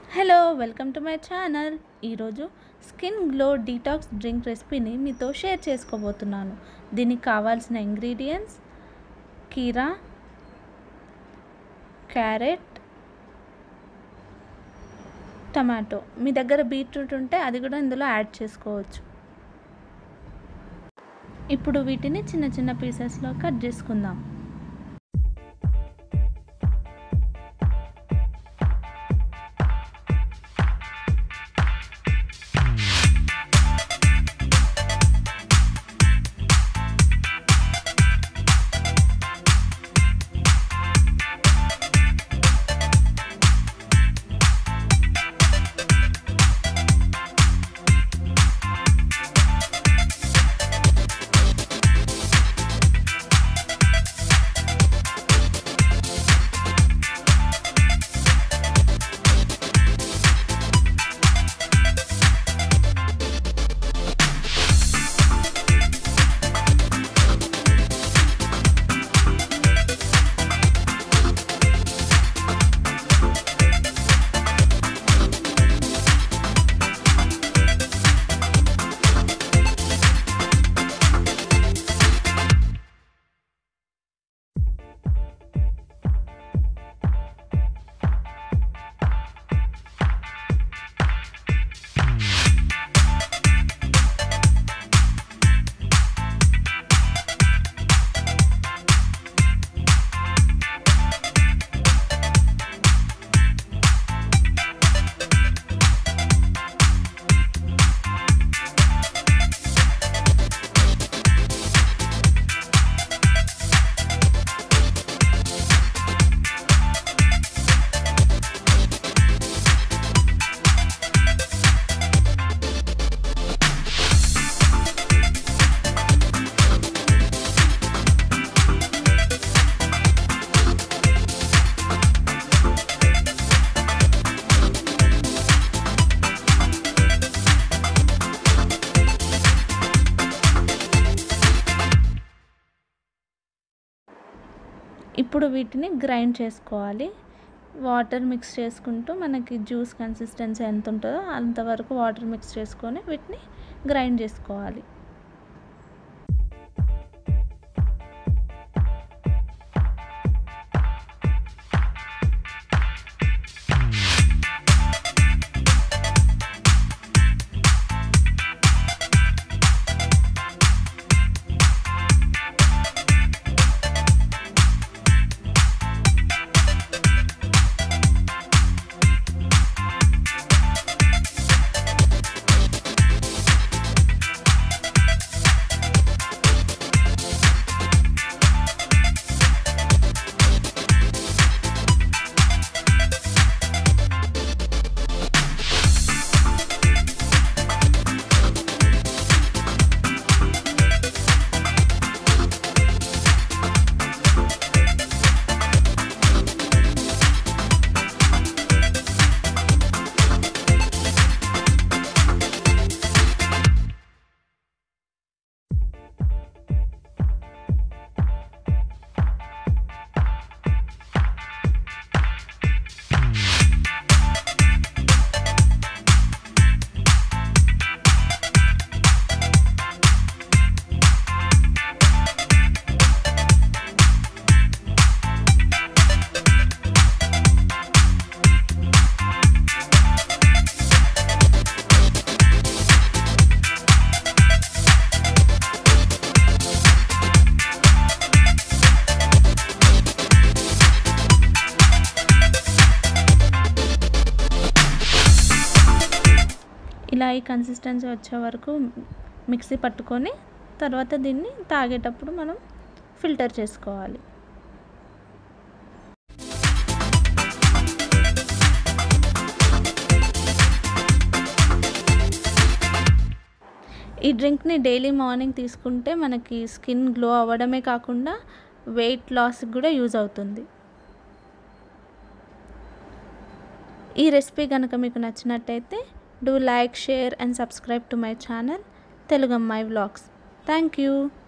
hello welcome to my channel ఈరోజు skin glow detox drink రెసిపీని మీతో షేర్ చేసుకోబోతున్నాను దీనికి కావాల్సిన ఇంగ్రీడియంట్స్ కీరా క్యారెట్ టమాటో మీ దగ్గర బీట్రూట్ ఉంటే అది కూడా ఇందులో యాడ్ చేసుకోవచ్చు ఇప్పుడు వీటిని చిన్న చిన్న పీసెస్లో కట్ చేసుకుందాం ఇప్పుడు వీటిని గ్రైండ్ చేసుకోవాలి వాటర్ మిక్స్ చేసుకుంటూ మనకి జ్యూస్ కన్సిస్టెన్సీ ఎంత ఉంటుందో అంతవరకు వాటర్ మిక్స్ చేసుకొని వీటిని గ్రైండ్ చేసుకోవాలి ఇలా ఈ కన్సిస్టెన్సీ వచ్చే వరకు మిక్సీ పట్టుకొని తర్వాత దీన్ని తాగేటప్పుడు మనం ఫిల్టర్ చేసుకోవాలి ఈ డ్రింక్ని డైలీ మార్నింగ్ తీసుకుంటే మనకి స్కిన్ గ్లో అవ్వడమే కాకుండా వెయిట్ లాస్కి కూడా యూజ్ అవుతుంది ఈ రెసిపీ కనుక మీకు నచ్చినట్టయితే do like share and subscribe to my channel Telugu అమ్మాయి వ్లాగ్స్ థ్యాంక్ యూ